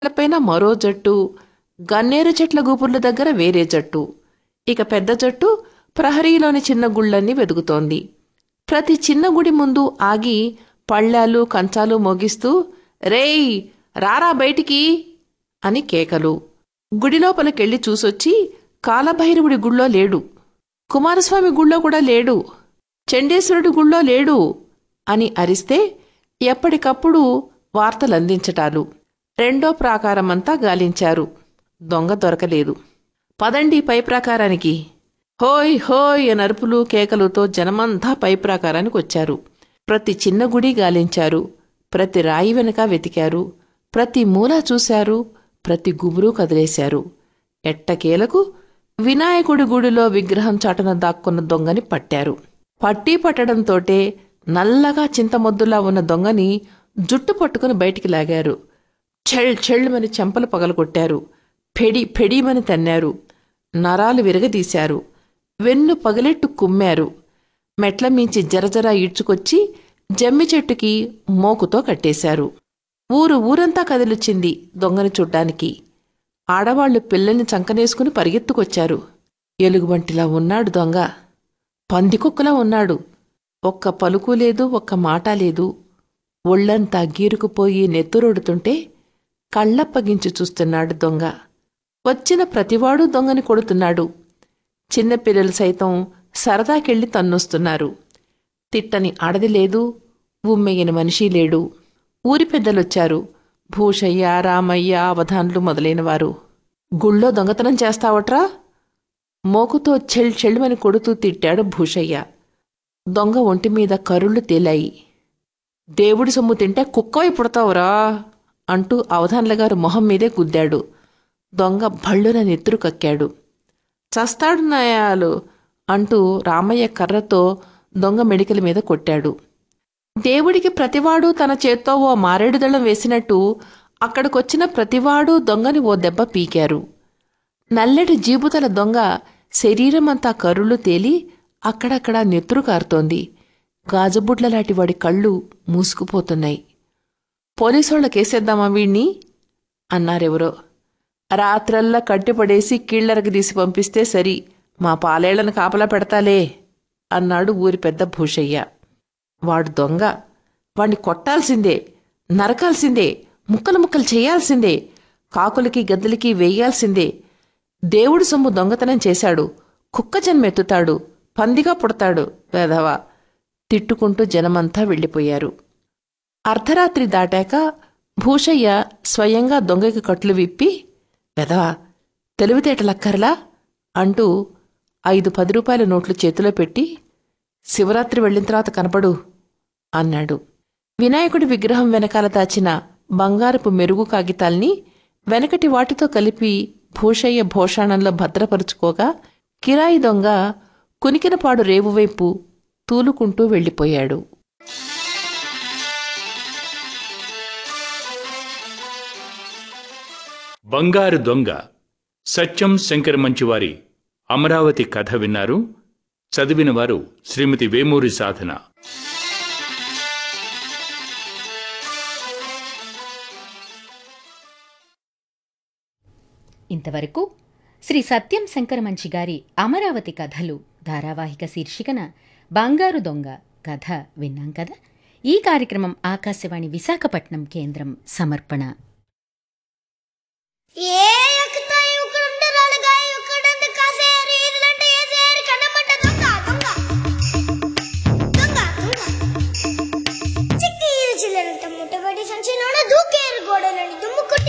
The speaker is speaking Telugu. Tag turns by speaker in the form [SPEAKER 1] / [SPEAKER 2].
[SPEAKER 1] పైన మరో జట్టు గన్నేరు చెట్ల గూపుర్ల దగ్గర వేరే జట్టు ఇక పెద్ద జట్టు ప్రహరీలోని చిన్న గుళ్ళన్నీ వెతుకుతోంది ప్రతి చిన్న గుడి ముందు ఆగి పళ్ళాలు కంచాలు మోగిస్తూ రేయ్ రారా బయటికి అని కేకలు గుడి లోపలికెళ్ళి చూసొచ్చి కాలభైరవుడి గుళ్ళో లేడు కుమారస్వామి గుళ్ళో కూడా లేడు చండేశ్వరుడి గుళ్ళో లేడు అని అరిస్తే ఎప్పటికప్పుడు వార్తలందించటాలు రెండో ప్రాకారమంతా గాలించారు దొంగ దొరకలేదు పదండి పై ప్రాకారానికి హోయ్ హోయ్ అని అరుపులు కేకలతో జనమంతా పై ప్రాకారానికి వచ్చారు ప్రతి చిన్న గుడి గాలించారు ప్రతి రాయి వెనక వెతికారు ప్రతి మూల చూశారు ప్రతి గుబురు కదిలేశారు ఎట్టకేలకు వినాయకుడి గుడిలో విగ్రహం చాటున దాక్కున్న దొంగని పట్టారు పట్టి పట్టడంతోటే నల్లగా చింతమొద్దులా ఉన్న దొంగని జుట్టు పట్టుకుని బయటికి లాగారు చెళ్ చెళ్ళమని చెంపలు పగలగొట్టారు ఫెడి ఫెడీమని తన్నారు నరాలు విరగదీశారు వెన్ను పగలెట్టు కుమ్మారు మెట్ల మించి జరజర ఈడ్చుకొచ్చి జమ్మి చెట్టుకి మోకుతో కట్టేశారు ఊరు ఊరంతా కదిలొచ్చింది దొంగని చూడ్డానికి ఆడవాళ్లు పిల్లల్ని చంకనేసుకుని పరిగెత్తుకొచ్చారు ఎలుగుబంటిలా ఉన్నాడు దొంగ పందికొక్కలా ఉన్నాడు ఒక్క పలుకు లేదు ఒక్క మాట లేదు ఒళ్ళంతా గీరుకుపోయి నెత్తురొడుతుంటే కళ్ళప్పగించి చూస్తున్నాడు దొంగ వచ్చిన ప్రతివాడు దొంగని కొడుతున్నాడు చిన్నపిల్లలు సైతం సరదాకెళ్ళి తన్నొస్తున్నారు తిట్టని ఆడది లేదు ఉమ్మెగిన మనిషి లేడు ఊరి పెద్దలొచ్చారు భూషయ్య రామయ్య అవధాన్లు మొదలైనవారు గుళ్ళో దొంగతనం చేస్తావట్రా మోకుతో చెల్ చెళ్ళుమని కొడుతూ తిట్టాడు భూషయ్య దొంగ ఒంటి మీద కరుళ్ళు తేలాయి దేవుడి సొమ్ము తింటే కుక్కవై పుడతావురా అంటూ అవధాన్ల గారు మొహం మీదే గుద్దాడు దొంగ భళ్ళున నెత్తురు కక్కాడు చస్తాడు నాయాలు అంటూ రామయ్య కర్రతో దొంగ మెడికల మీద కొట్టాడు దేవుడికి ప్రతివాడు తన చేత్తో ఓ మారేడు దళం వేసినట్టు అక్కడికొచ్చిన ప్రతివాడు దొంగని ఓ దెబ్బ పీకారు నల్లటి జీబుతల దొంగ శరీరమంతా కరుళ్ళు తేలి అక్కడక్కడ నెత్తురు కారుతోంది గాజుబుడ్లలాంటి వాడి కళ్ళు మూసుకుపోతున్నాయి పోలీసోళ్ళ కేసేద్దామా వీణ్ణి అన్నారెవరో రాత్రల్లా కట్టిపడేసి కీళ్లరకి తీసి పంపిస్తే సరి మా పాలేళ్లను కాపలా పెడతాలే అన్నాడు ఊరి పెద్ద భూషయ్య వాడు దొంగ వాణ్ణి కొట్టాల్సిందే నరకాల్సిందే ముక్కలు ముక్కలు చేయాల్సిందే కాకులకి గద్దలకి వేయాల్సిందే దేవుడు సొమ్ము దొంగతనం చేశాడు కుక్క జన్మెత్తుతాడు పందిగా పుడతాడు వేధవ తిట్టుకుంటూ జనమంతా వెళ్ళిపోయారు అర్ధరాత్రి దాటాక భూషయ్య స్వయంగా దొంగకి కట్లు విప్పి వెదవా తెలివితేటలక్కర్లా అంటూ ఐదు పది రూపాయల నోట్లు చేతిలో పెట్టి శివరాత్రి వెళ్ళిన తర్వాత కనపడు అన్నాడు వినాయకుడి విగ్రహం వెనకాల దాచిన బంగారపు మెరుగు కాగితాల్ని వెనకటి వాటితో కలిపి భూషయ్య భోషాణంలో భద్రపరుచుకోగా కిరాయి దొంగ కునికినపాడు రేవువైపు తూలుకుంటూ వెళ్ళిపోయాడు
[SPEAKER 2] బంగారు దొంగ సత్యం శంకర మంచివారి అమరావతి కథ విన్నారు చదివిన వారు శ్రీమతి వేమూరి సాధన
[SPEAKER 3] ఇంతవరకు శ్రీ సత్యం శంకరమంచి గారి అమరావతి కథలు ధారావాహిక శీర్షికన బంగారు దొంగ కథ విన్నాం కదా ఈ కార్యక్రమం ఆకాశవాణి విశాఖపట్నం కేంద్రం సమర్పణ
[SPEAKER 4] ఏ